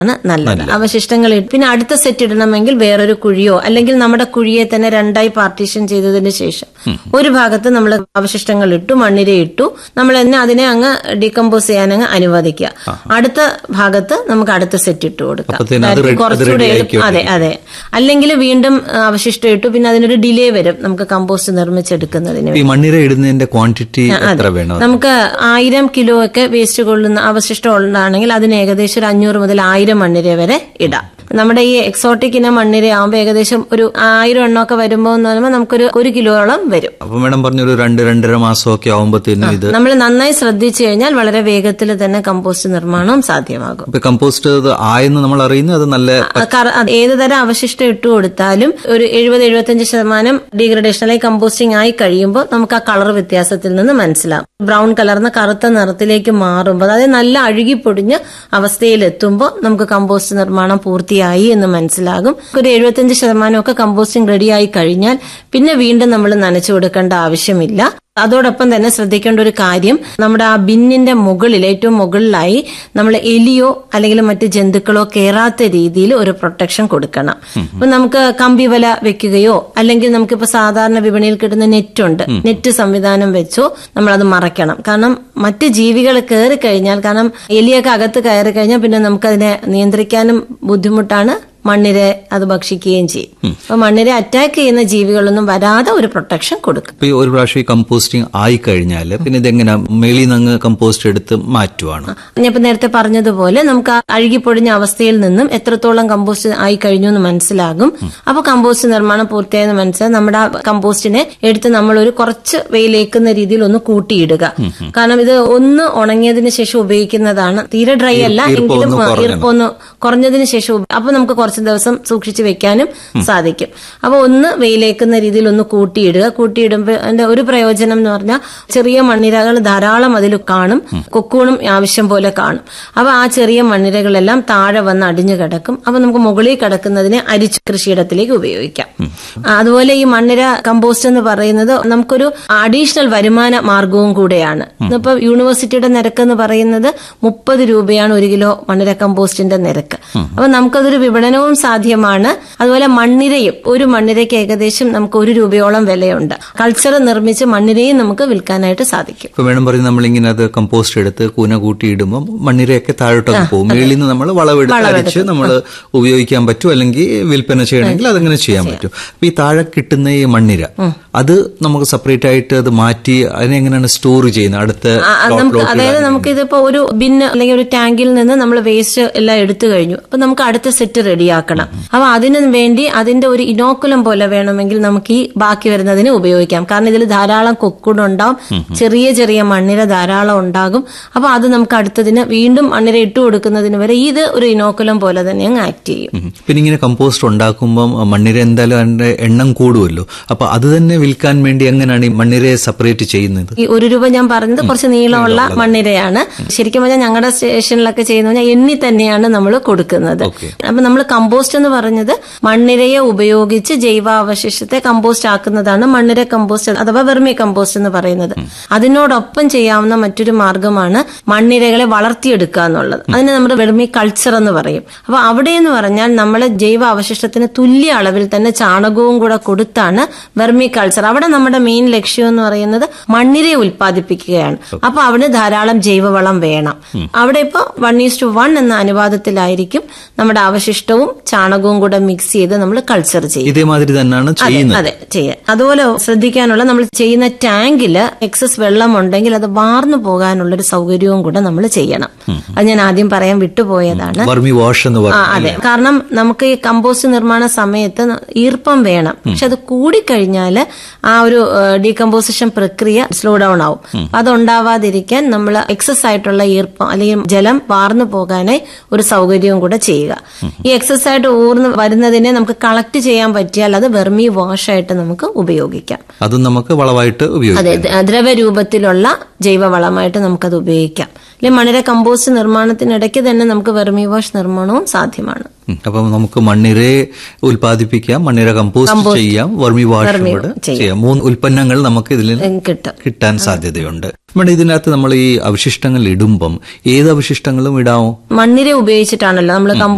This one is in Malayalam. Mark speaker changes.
Speaker 1: ആണ് നല്ലത് അവശിഷ്ടങ്ങൾ ഇട്ട് പിന്നെ അടുത്ത സെറ്റ് ഇടണമെങ്കിൽ വേറൊരു കുഴിയോ അല്ലെങ്കിൽ നമ്മുടെ കുഴിയെ തന്നെ രണ്ടായി പാർട്ടീഷൻ ചെയ്തതിന് ശേഷം ഒരു ഭാഗത്ത് നമ്മൾ അവശിഷ്ടങ്ങൾ ഇട്ടു മണ്ണിര ഇട്ടു നമ്മൾ തന്നെ അതിനെ അങ്ങ് ഡീകമ്പോസ് ചെയ്യാൻ അങ്ങ് അനുവദിക്കുക അടുത്ത ഭാഗത്ത് നമുക്ക് അടുത്ത സെറ്റ് ഇട്ട് കൊടുക്കാം
Speaker 2: അപ്പത്തേനും അത്
Speaker 1: അതായത്
Speaker 2: ready- അത്
Speaker 1: കുറച്ചുകൂടെ
Speaker 2: ready
Speaker 1: എളുപ്പം- അതെ അതെ അല്ലെങ്കിൽ വീണ്ടും ആ, അവശിഷ്ടം ഇട്ടു പിന്നെ അതിനൊരു ഡിലേ വരും നമുക്ക് കമ്പോസ്റ്റ് നിർമ്മിച്ചെടുക്കുന്നതിന്
Speaker 2: ഈ മണ്ണിര ഇടുന്നതിന്റെ ക്വാണ്ടിറ്റി എത്ര വേണം
Speaker 1: നമുക്ക് ആയിരം കിലോ ഒക്കെ വേസ്റ്റ് കൊള്ളുന്ന അവശിഷ്ടം ഉള്ളതാണെങ്കിൽ അതിന് ഏകദേശം ഒരു അഞ്ഞൂറ് മുതൽ ആയിരം മണ്ണിര വരെ ഇടാം നമ്മുടെ ഈ എക്സോട്ടിക് ഇനം മണ്ണിര ആകുമ്പോൾ ഏകദേശം ഒരു ആയിരം എണ്ണമൊക്കെ വരുമ്പോൾ എന്ന് പറയുമ്പോൾ നമുക്കൊരു ഒരു കിലോയോളം വരും
Speaker 2: അപ്പൊ മേഡം പറഞ്ഞൊരു രണ്ട് രണ്ടര മാസമൊക്കെ ആവുമ്പത്തേനും ഇത്
Speaker 1: നമ്മൾ നന്നായി ശ്രദ്ധിച്ചു കഴിഞ്ഞാൽ വളരെ വേഗത്തിൽ തന്നെ കമ്പോസ്റ്റ് നിർമ്മാണവും സാധ്യമാകും
Speaker 2: ഇപ്പൊ കമ്പോസ്റ്റ് ഇത് ആയെന്ന് നമ്മൾ അറിയുന്നത് അത് നല്ല
Speaker 1: ആ കറ- അത് ഏത് തരം അവശിഷ്ടം ഇട്ട് കൊടുത്താലും ഒരു എഴുപത് എഴുപത്തഞ്ച് ശതമാനം ഡീഗ്രഡേഷൻ അല്ലെങ്കിൽ കമ്പോസ്റ്റിംഗ് ആയി കഴിയുമ്പോൾ നമുക്ക് ആ കളർ വ്യത്യാസത്തിൽ നിന്ന് മനസ്സിലാവും ബ്രൗൺ കലർന്ന കറുത്ത നിറത്തിലേക്ക് മാറുമ്പോൾ അതായത് നല്ല അഴുകി പൊടിഞ്ഞ അവസ്ഥയിൽ എത്തുമ്പോൾ നമുക്ക് കമ്പോസ്റ്റ് നിർമ്മാണം പൂർത്തിയായി എന്ന് മനസ്സിലാകും ഒരു എഴുപത്തഞ്ച് ശതമാനമൊക്കെ കമ്പോസ്റ്റിംഗ് റെഡിയായി കഴിഞ്ഞാൽ പിന്നെ വീണ്ടും നമ്മൾ നനച്ചു കൊടുക്കേണ്ട ആവശ്യമില്ല അതോടൊപ്പം തന്നെ ശ്രദ്ധിക്കേണ്ട ഒരു കാര്യം നമ്മുടെ ആ ബിന്നിന്റെ മുകളിൽ ഏറ്റവും മുകളിലായി നമ്മൾ എലിയോ അല്ലെങ്കിൽ മറ്റ് ജന്തുക്കളോ കയറാത്ത രീതിയിൽ ഒരു പ്രൊട്ടക്ഷൻ കൊടുക്കണം ഇപ്പൊ നമുക്ക് കമ്പി വല വെക്കുകയോ അല്ലെങ്കിൽ നമുക്കിപ്പോ സാധാരണ വിപണിയിൽ കിട്ടുന്ന നെറ്റ് ഉണ്ട് നെറ്റ് സംവിധാനം വെച്ചോ നമ്മളത് മറയ്ക്കണം കാരണം മറ്റ് ജീവികൾ കയറി കഴിഞ്ഞാൽ കാരണം എലിയൊക്കെ അകത്ത് കയറി കഴിഞ്ഞാൽ പിന്നെ നമുക്കതിനെ നിയന്ത്രിക്കാനും ബുദ്ധിമുട്ടാണ് മണ്ണിരെ അത് ഭക്ഷിക്കുകയും ചെയ്യും അപ്പൊ മണ്ണിരെ അറ്റാക്ക് ചെയ്യുന്ന ജീവികളൊന്നും വരാതെ ഒരു പ്രൊട്ടക്ഷൻ കൊടുക്കും
Speaker 2: ഇപ്പൊ ഈ ഒരു പ്രാവശ്യം ഈ കമ്പോസ്റ്റിംഗ് ആയി കഴിഞ്ഞാല് പിന്നെ ഇതെങ്ങനെ മേളിൽ നിന്ന് കമ്പോസ്റ്റ് എടുത്ത് മാറ്റുവാണ്
Speaker 1: ഞാൻ ഇപ്പൊ നേരത്തെ പറഞ്ഞതുപോലെ നമുക്ക് ആ അഴുകിപ്പൊടിഞ്ഞ അവസ്ഥയിൽ നിന്നും എത്രത്തോളം കമ്പോസ്റ്റ് ആയി കഴിഞ്ഞു എന്ന് മനസ്സിലാകും അപ്പൊ കമ്പോസ്റ്റ് നിർമ്മാണം പൂർത്തിയായെന്ന് മനസ്സിലായി നമ്മുടെ ആ കമ്പോസ്റ്റിനെ എടുത്ത് നമ്മൾ ഒരു കുറച്ച് വെയിലേക്കുന്ന രീതിയിൽ ഒന്ന് കൂട്ടിയിടുക കാരണം ഇത് ഒന്ന് ഉണങ്ങിയതിന് ശേഷം ഉപയോഗിക്കുന്നതാണ് തീരെ ഡ്രൈ അല്ല
Speaker 2: ഈർപ്പം
Speaker 1: എങ്കിലും
Speaker 2: ഒന്ന് കുറഞ്ഞണം.
Speaker 1: ഈർപ്പൊന്ന് കുറഞ്ഞതിന് ശേഷം ഉപ- അപ്പൊ നമുക്ക് കുറച്ച് ദിവസം സൂക്ഷിച്ചു വെക്കാനും സാധിക്കും അപ്പൊ ഒന്ന് വെയിലേക്കുന്ന രീതിയിൽ ഒന്ന് കൂട്ടിയിടുക കൂട്ടിയിടുമ്പോൾ അതിന്റെ ഒരു പ്രയോജനം എന്ന് പറഞ്ഞാൽ ചെറിയ മണ്ണിരകൾ ധാരാളം അതിൽ കാണും കൊക്കൂണും ആവശ്യം പോലെ കാണും അപ്പൊ ആ ചെറിയ മണ്ണിരകളെല്ലാം താഴെ വന്ന് അടിഞ്ഞു കിടക്കും അപ്പൊ നമുക്ക് മുകളിൽ കിടക്കുന്നതിനെ അരിച്ച് കൃഷിയിടത്തിലേക്ക് ഉപയോഗിക്കാം ആ, അതുപോലെ ഈ മണ്ണിര കമ്പോസ്റ്റ് എന്ന് പറയുന്നത് നമുക്കൊരു അഡീഷണൽ വരുമാന മാർഗവും കൂടെയാണ് ഇന്നിപ്പോ യൂണിവേഴ്സിറ്റിയുടെ നിരക്ക് എന്ന് പറയുന്നത് മുപ്പത് രൂപയാണ് ഒരു കിലോ മണ്ണിര കമ്പോസ്റ്റിന്റെ നിരക്ക് അപ്പൊ നമുക്കതൊരു വിപണനവും സാധ്യമാണ് അതുപോലെ മണ്ണിരയും ഒരു മണ്ണിരയ്ക്ക് ഏകദേശം നമുക്ക് ഒരു രൂപയോളം വിലയുണ്ട് കൾച്ചർ നിർമ്മിച്ച് മണ്ണിരയും നമുക്ക് വിൽക്കാനായിട്ട് സാധിക്കും
Speaker 2: ഇപ്പൊ വേണം പറയും നമ്മളിങ്ങനെ അത് കമ്പോസ്റ്റ് എടുത്ത് കൂന കൂട്ടി ഇടുമ്പോൾ മണ്ണിരയൊക്കെ താഴോട്ടൊക്കെ പോകും മേളിൽ നിന്ന് നമ്മൾ വളവെടുത്ത് അരിച്ച് നമ്മൾ ഉപയോഗിക്കാൻ പറ്റും അല്ലെങ്കിൽ വിൽപ്പന ചെയ്യണമെങ്കിൽ അതങ്ങനെ ചെയ്യാൻ പറ്റും അപ്പൊ ഈ താഴെ കിട്ടുന്ന ഈ മണ്ണിര അത് നമുക്ക് സെപ്പറേറ്റ് ആയിട്ട് അത് മാറ്റി അതിനെങ്ങനെയാണ് സ്റ്റോർ ചെയ്യുന്നത് അടുത്ത
Speaker 1: ആ, അത്
Speaker 2: plot-
Speaker 1: നമുക്ക്
Speaker 2: plot
Speaker 1: അതായത്
Speaker 2: ഇടാൻ?
Speaker 1: നമുക്ക് ഇതിപ്പോ ഒരു ബിന്ന് അല്ലെങ്കിൽ ഒരു ടാങ്കിൽ നിന്ന് നമ്മൾ വേസ്റ്റ് എല്ലാം എടുത്തു കഴിഞ്ഞു അപ്പൊ നമുക്ക് അടുത്ത സെറ്റ് റെഡിയാക്കണം അപ്പൊ അതിനു വേണ്ടി അതിന്റെ ഒരു ഇനോക്കുലം പോലെ വേണമെങ്കിൽ നമുക്ക് ഈ ബാക്കി വരുന്നതിന് ഉപയോഗിക്കാം കാരണം ഇതിൽ ധാരാളം കൊക്കുടുണ്ടാവും ചെറിയ ചെറിയ മണ്ണിര ധാരാളം ഉണ്ടാകും അപ്പൊ അത് നമുക്ക് അടുത്തതിന് വീണ്ടും മണ്ണിര ഇട്ട് കൊടുക്കുന്നതിന് വരെ ഇത് ഒരു ഇനോക്കുലം പോലെ തന്നെ അങ്ങ് ആക്ട് ചെയ്യും
Speaker 2: ഉം. പിന്നെ ഇങ്ങനെ കമ്പോസ്റ്റ് ഉണ്ടാക്കുമ്പോൾ മണ്ണിര എന്തായാലും അതിന്റെ എണ്ണം കൂടുമല്ലോ അപ്പൊ അത് തന്നെ വിൽക്കാൻ വേണ്ടി എങ്ങനെയാണ് ഈ മണ്ണിരയെ സെപ്പറേറ്റ് ചെയ്യുന്നത്
Speaker 1: ഈ ഒരു രൂപ ഞാൻ പറഞ്ഞത് കുറച്ച് നീളമുള്ള മണ്ണിരയാണ് ശരിക്കും പറഞ്ഞാൽ ഞങ്ങളുടെ സ്റ്റേഷനിലൊക്കെ ചെയ്യുന്ന പറഞ്ഞാൽ എണ്ണി തന്നെയാണ് നമ്മൾ കൊടുക്കുന്നത്
Speaker 2: ഓക്കെ.
Speaker 1: അപ്പൊ നമ്മൾ കമ്പോസ്റ്റ് എന്ന് പറഞ്ഞത് മണ്ണിരയെ ഉപയോഗിച്ച് ജൈവാവശിഷ്ടത്തെ കമ്പോസ്റ്റ് ആക്കുന്നതാണ് മണ്ണിര കമ്പോസ്റ്റ് അഥവാ വെർമി കമ്പോസ്റ്റ് എന്ന് പറയുന്നത് അതിനോടൊപ്പം ചെയ്യാവുന്ന മറ്റൊരു മാർഗമാണ് മണ്ണിരകളെ വളർത്തിയെടുക്കുക എന്നുള്ളത് അതിനെ നമ്മൾ വെർമി കൾച്ചർ എന്ന് പറയും അപ്പൊ അവിടെ എന്ന് പറഞ്ഞാൽ നമ്മൾ ജൈവ അവശിഷ്ടത്തിന് തുല്യ അളവിൽ തന്നെ ചാണകവും കൂടെ കൊടുത്താണ് വെർമി കൾച്ചർ അവിടെ നമ്മുടെ മെയിൻ ലക്ഷ്യം എന്ന് പറയുന്നത് മണ്ണിരയെ ഉൽപ്പാദിപ്പിക്കുകയാണ് അപ്പൊ അവിടെ ധാരാളം ജൈവവളം വേണം അവിടെ ഇപ്പൊ വൺ ഈസ് ടു വൺ എന്ന അനുപാതത്തിലായിരിക്കും നമ്മുടെ അവശിഷ്ടവും ചാണകവും കൂടെ മിക്സ് ചെയ്ത് നമ്മൾ കൾച്ചർ ചെയ്യും
Speaker 2: ഇതേമാതിരി തന്നെയാണ്
Speaker 1: അതെ
Speaker 2: ചെയ്യുന്നത്
Speaker 1: അതെ ചെയ്യാം അതുപോലെ ശ്രദ്ധിക്കാനുള്ള നമ്മൾ ചെയ്യുന്ന ടാങ്കില് എക്സസ് വെള്ളം ഉണ്ടെങ്കിൽ അത് വാർന്നു പോകാനുള്ള ഒരു സൗകര്യവും കൂടെ നമ്മൾ ചെയ്യണം അത് ഞാൻ ആദ്യം പറയാൻ വിട്ടുപോയതാണ്
Speaker 2: വർമി വാഷ് എന്ന്
Speaker 1: ആ
Speaker 2: പറഞ്ഞു
Speaker 1: അതെ കാരണം നമുക്ക് ഈ കമ്പോസ്റ്റ് നിർമ്മാണ സമയത്ത് ഈർപ്പം വേണം പക്ഷെ അത് കൂടിക്കഴിഞ്ഞാൽ ആ ഒരു ഡീകമ്പോസിഷൻ പ്രക്രിയ സ്ലോ ഡൗൺ ആവും അതുണ്ടാവാതിരിക്കാൻ നമ്മൾ എക്സസ് ആയിട്ടുള്ള ഈർപ്പം അല്ലെങ്കിൽ ജലം വാർന്നു പോകാനായി ഒരു സൗകര്യവും കൂടെ ചെയ്യുക ഈ എക്സസ് ആയിട്ട് ഊർന്ന് വരുന്നതിനെ നമുക്ക് കളക്ട് ചെയ്യാൻ പറ്റിയാൽ അത് വെർമി വാഷ് ആയിട്ട് നമുക്ക് ഉപയോഗിക്കാം
Speaker 2: അതും നമുക്ക് വളമായിട്ട് ഉപയോഗിക്കാം
Speaker 1: അതെ ദ്ര- ദ്രവരൂപത്തിലുള്ള ജൈവവളമായിട്ട് നമുക്കത് ഉപയോഗിക്കാം അല്ലെങ്കിൽ മണ്ണിര കമ്പോസ്റ്റ് നിർമ്മാണത്തിനിടയ്ക്ക് തന്നെ നമുക്ക് വെർമി വാഷ് നിർമ്മാണവും സാധ്യമാണ്
Speaker 2: ഉം. അപ്പം നമുക്ക് മണ്ണിരയെ ഉൽപ്പാദിപ്പിക്കാം മണ്ണിര കമ്പോസ്റ്റ് ചെയ്യാം വർമി വാഷ് കൂടെ ചെയ്യാം മൂന്ന് ഉൽപ്പന്നങ്ങൾ നമുക്ക് ഇതിൽ
Speaker 1: ഉം, കിട്ടും
Speaker 2: കിട്ടാൻ സാധ്യതയുണ്ട് മേഡം ഇതിനകത്ത് നമ്മൾ ഈ അവശിഷ്ടങ്ങൾ ഇടുമ്പം ഏത് അവശിഷ്ടങ്ങളും ഇടാമോ
Speaker 1: മണ്ണിര ഉപയോഗിച്ചിട്ടാണല്ലോ നമ്മൾ